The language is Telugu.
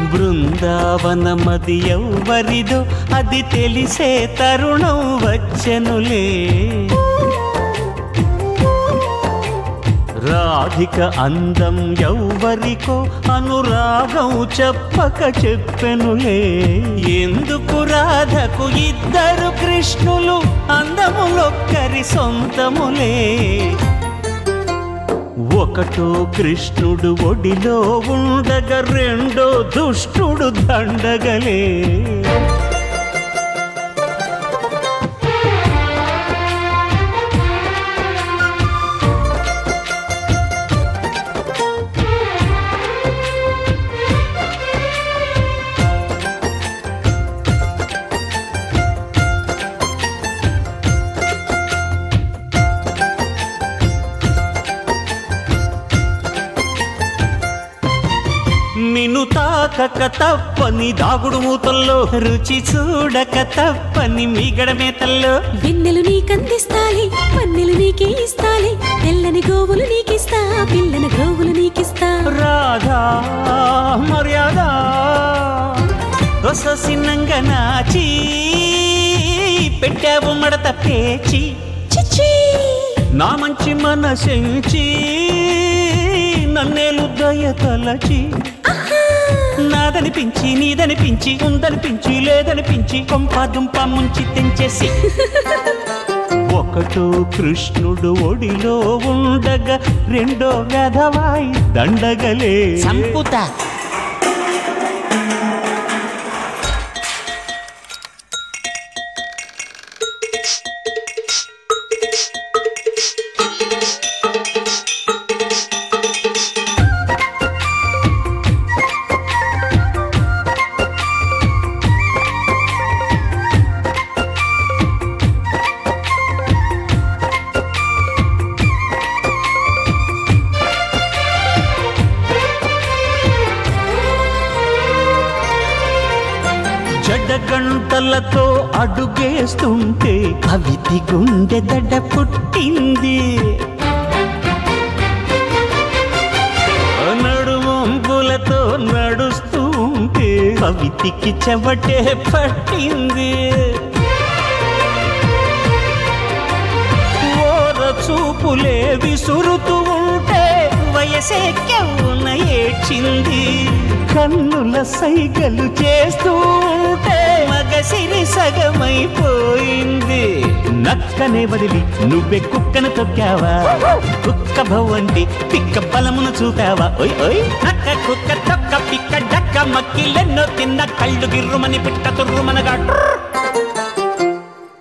బృందావనమది ఎవ్వరిదో అది తెలిసే తరుణం వచ్చెనులే రాధిక అందం ఎవ్వరికో అనురాగం చెప్పక చెప్పెనులే ఎందుకు రాధకు ఇద్దరు కృష్ణులు అందములొక్కరి సొంతములే ఒకటో కృష్ణుడు ఒడిలో ఉండగా రెండో దుష్టుడు దండగలే నిన్ను తాకక తప్పని దాగుడు మూతల్లో రుచి చూడక తప్పని మీగడ మేతల్లో వెన్నెలు నీకందిస్తాలే వన్నెలు నీకే ఇస్తాలే తెల్లని గోవులు నీకిస్తా పిల్లన గోవులు నీకిస్తా రాధా మర్యాద రససిన్నంగా నాచి పెట్టావు మడత పేచి చిచ్చి నా మంచి మనసెంచి నన్నేలు దయ తలచి నాదనిపించి నీదనిపించి ఉందనిపించి లేదనిపించి కొంప దుంప ముంచి తెంచేసి ఒకటో కృష్ణుడు ఒడిలో ఉండగా రెండో వెధవాయి దండగలే సంపుతా జడగంటలతో అడుగేస్తుంటే కవితి గుండె దడ పుట్టింది నడువంపులతో నడుస్తూ ఉంటే కవితికి చెవటే పట్టింది ఓర చూపులే విసురుతూ ఉంటే వయసే కెవ్వున ఏడ్చింది కన్నుల సైగలు చేస్తూ ఉంటే మగసిరి సగమైపోయింది నక్కనే వదిలి నువ్వే కుక్కను తొక్కావా కుక్క భవండి పిక్క బలమును చూపావా ఓయ్ ఓయ్ నక్క కుక్క తొక్క పిక్క డక్క మక్కిలెన్నో తిన్న కళ్ళు గిర్రుమని పిట్ట తుర్రుమనగా ట్రర్